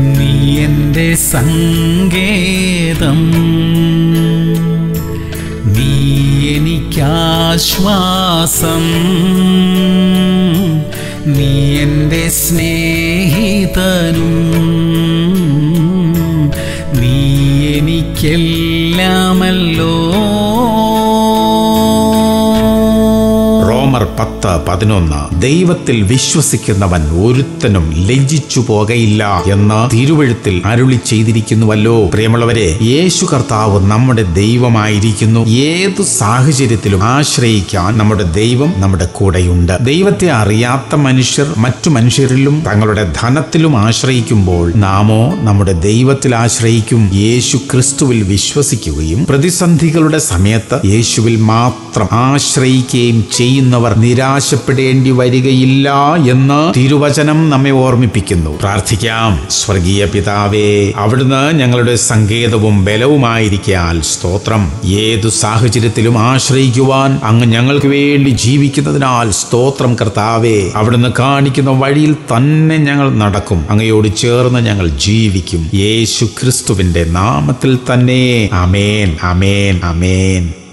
നീ എൻ്റെ സങ്കേതം നീ എനിക്കാശ്വാസം നീ എൻ്റെ സ്നേഹിതനും നീ എനിക്കെല്ലാമല്ലോ റോമർ പത്ത് പതിനൊന്ന് ദൈവത്തിൽ വിശ്വസിക്കുന്നവൻ ഒരുത്തനും ലജ്ജിച്ചു പോകയില്ല എന്ന് തിരുവഴുത്തിൽ അരുളി ചെയ്തിരിക്കുന്നുവല്ലോ പ്രിയമുള്ളവരെ യേശു കർത്താവ് നമ്മുടെ ദൈവമായിരിക്കുന്നു ഏതു സാഹചര്യത്തിലും ആശ്രയിക്കാൻ നമ്മുടെ ദൈവം നമ്മുടെ കൂടെയുണ്ട് ദൈവത്തെ അറിയാത്ത മനുഷ്യർ മറ്റു മനുഷ്യരിലും തങ്ങളുടെ ധനത്തിലും ആശ്രയിക്കുമ്പോൾ നാമോ നമ്മുടെ ദൈവത്തിൽ ആശ്രയിക്കും യേശു ക്രിസ്തുവിൽ വിശ്വസിക്കുകയും പ്രതിസന്ധികളുടെ സമയത്ത് യേശുവിൽ മാത്രം ആശ്രയിക്കുകയും ചെയ്യുന്നവർ നിരാശപ്പെടേണ്ടി വരികയില്ല എന്ന് തിരുവചനം നമ്മെ ഓർമ്മിപ്പിക്കുന്നു പ്രാർത്ഥിക്കാം സ്വർഗീയ പിതാവേ അവിടുന്ന് ഞങ്ങളുടെ സങ്കേതവും ബലവുമായിരിക്കാൽ സ്തോത്രം ഏതു സാഹചര്യത്തിലും ആശ്രയിക്കുവാൻ അങ്ങ് ഞങ്ങൾക്ക് വേണ്ടി ജീവിക്കുന്നതിനാൽ സ്തോത്രം കർത്താവേ അവിടുന്ന് കാണിക്കുന്ന വഴിയിൽ തന്നെ ഞങ്ങൾ നടക്കും അങ്ങയോട് ചേർന്ന് ഞങ്ങൾ ജീവിക്കും യേശു ക്രിസ്തുവിന്റെ നാമത്തിൽ തന്നെ അമേൻ അമേൻ അമേൻ